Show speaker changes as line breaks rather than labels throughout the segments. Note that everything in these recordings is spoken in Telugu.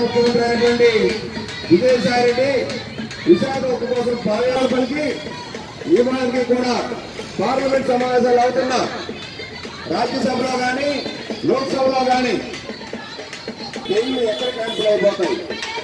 ముఖ్యమంత్రి అయినటువంటి విజయసాయి రెడ్డి విశాఖ ఉక్కు కోసం పదయాలు పలికి ఈ మాదిరికి కూడా పార్లమెంట్ సమావేశాలు అవుతున్నా రాజ్యసభలో కానీ లోక్సభలో కానీ ఎన్ని ఎక్కడ క్యాన్సిల్ అయిపోతాయి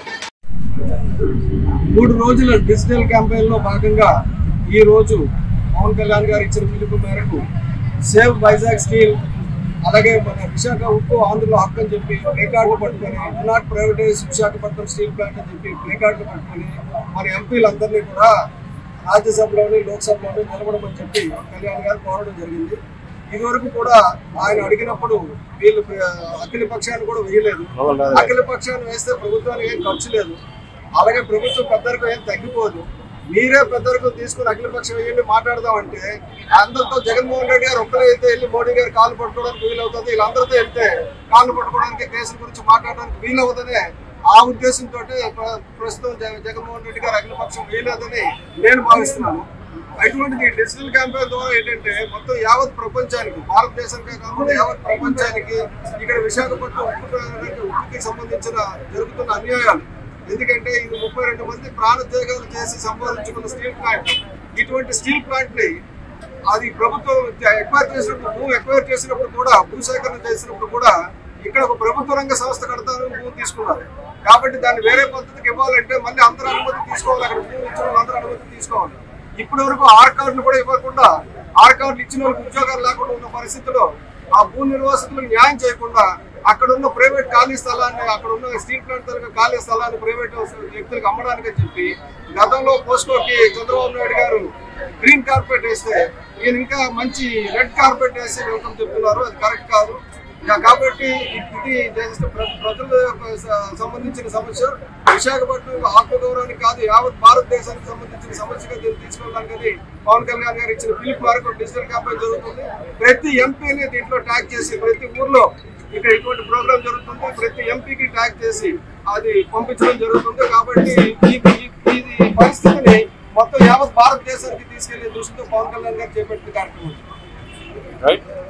మూడు రోజుల డిజిటల్ క్యాంపెయిన్ లో భాగంగా ఈ రోజు పవన్ కళ్యాణ్ గారు ఇచ్చిన పిలుపు మేరకు సేవ్ వైజాగ్ స్టీల్ అలాగే మన విశాఖ ఉక్కు ఆంధ్రలో హక్కు అని చెప్పి ప్లే కార్డులు పట్టుకొని do not privatise Visakhapatnam steel plant అని చెప్పి ప్లే కార్డులు పట్టుకొని మన ఎంపీలందరినీ కూడా రాజ్యసభలోని లోక్సభలోని నిలబడమని చెప్పి కళ్యాణ్ గారు కోరడం జరిగింది ఇదివరకు కూడా ఆయన అడిగినప్పుడు వీళ్ళు ఆ, అఖిల పక్షాన్ని కూడా వేయలేదు అఖిల పక్షాన్ని వేస్తే ప్రభుత్వానికి ఏం ఖర్చు లేదు అలాగే ప్రభుత్వం పెద్దరికం ఏం తగ్గిపోదు మీరే పెద్దరికం తీసుకుని అఖిల పక్షం వెళ్ళి మాట్లాడదామంటే అందరితో జగన్మోహన్ రెడ్డి గారు ఒక్కరే అయితే వెళ్ళి మోడీ గారు కాళ్ళు పట్టుకోవడానికి వీలవుతుంది వీళ్ళందరితో వెళ్తే కాళ్ళు పట్టుకోవడానికి కేసుల గురించి మాట్లాడడానికి వీలవుతుందనే ఆ ఉద్దేశంతో ప్రస్తుతం జగ- జగన్మోహన్ రెడ్డి గారు అఖిల పక్షం వేయలేదని నేను భావిస్తున్నాను అటువంటిది డిజిటల్ క్యాంపెయిన్ ద్వారా ఏంటంటే మొత్తం యావత్ ప్రపంచానికి భారతదేశానికే కాకుండా యావత్ ప్రపంచానికి ఇక్కడ విశాఖపట్నం ఉక్కు ప్లాంట్- ఉక్కుకి సంబంధించిన జరుగుతున్న అన్యాయాలు ఎందుకంటే ఇది ముప్పై రెండు మంది ప్రాణత్యాగాలు చేసి సంపాదించుకున్న స్టీల్ ప్లాంట్ ఇటువంటి స్టీల్ ప్లాంట్ ని అది ప్రభుత్వం ఎక్వైర్ చేసినప్పుడు భూమి ఎక్వైర్ చేసినప్పుడు కూడా భూసేకరణ చేసినప్పుడు కూడా ఇక్కడ ఒక ప్రభుత్వ రంగ సంస్థ కడతాను భూమి తీసుకున్నారు కాబట్టి దాన్ని వేరే పద్ధతికి ఇవ్వాలంటే మళ్ళీ అందరూ అనుమతి తీసుకోవాలి అక్కడ భూమి ఇచ్చిన వాళ్ళు అందరూ అనుమతి తీసుకోవాలి ఇప్పటి వరకు ఆర్ కార్డులు కూడా ఇవ్వకుండా ఆర్ కార్డులు ఇచ్చిన వాళ్ళకి ఉద్యోగాలు లేకుండా ఉన్న పరిస్థితిలో ఆ భూ నిర్వాసితులకు న్యాయం చేయకుండా అక్కడ ఉన్న ప్రైవేట్ ఖాళీ స్థలాన్ని అక్కడ ఉన్న స్టీల్ ప్లాంట్ తరగతి ఖాళీ స్థలాన్ని ప్రైవేట్ వ్యక్తులకు అమ్మడానికి అని చెప్పి గతంలో పోస్కోకి చంద్రబాబు నాయుడు గారు గ్రీన్ కార్పెట్ వేస్తే ఈయన ఇంకా మంచి రెడ్ కార్పెట్ వేసి వెల్కమ్ చెప్తున్నారు అది కరెక్ట్ కాదు ఇక కాబట్టి ఇది జస్ట్ ప్ర- ప్రజల యొక్క స- సంబంధించిన సమస్య విశాఖపట్నం ఆత్మగౌరవానికి కాదు యావత్ భారతదేశానికి సంబంధించిన సమస్యగా దీన్ని తీసుకోవడానికి పవన్ కళ్యాణ్ గారు ఇచ్చిన పిలుపు మేరకు డిజిటల్ క్యాంపెయిన్ జరుగుతుంది ప్రతి ఎంపీని దీంట్లో ట్యాగ్ చేసి ప్రతి ఊర్లో ఇక్కడ ఇటువంటి ప్రోగ్రామ్ జరుగుతుంది ప్రతి ఎంపీకి ట్యాగ్ చేసి అది పంపించడం జరుగుతుంది కాబట్టి ఈ ఈ- ఈ పరిస్థితిని మొత్తం యావత్ భారతదేశానికి తీసుకెళ్లే దృష్టితో పవన్ కళ్యాణ్ గారు చేపట్టిన కార్యక్రమం
రైట్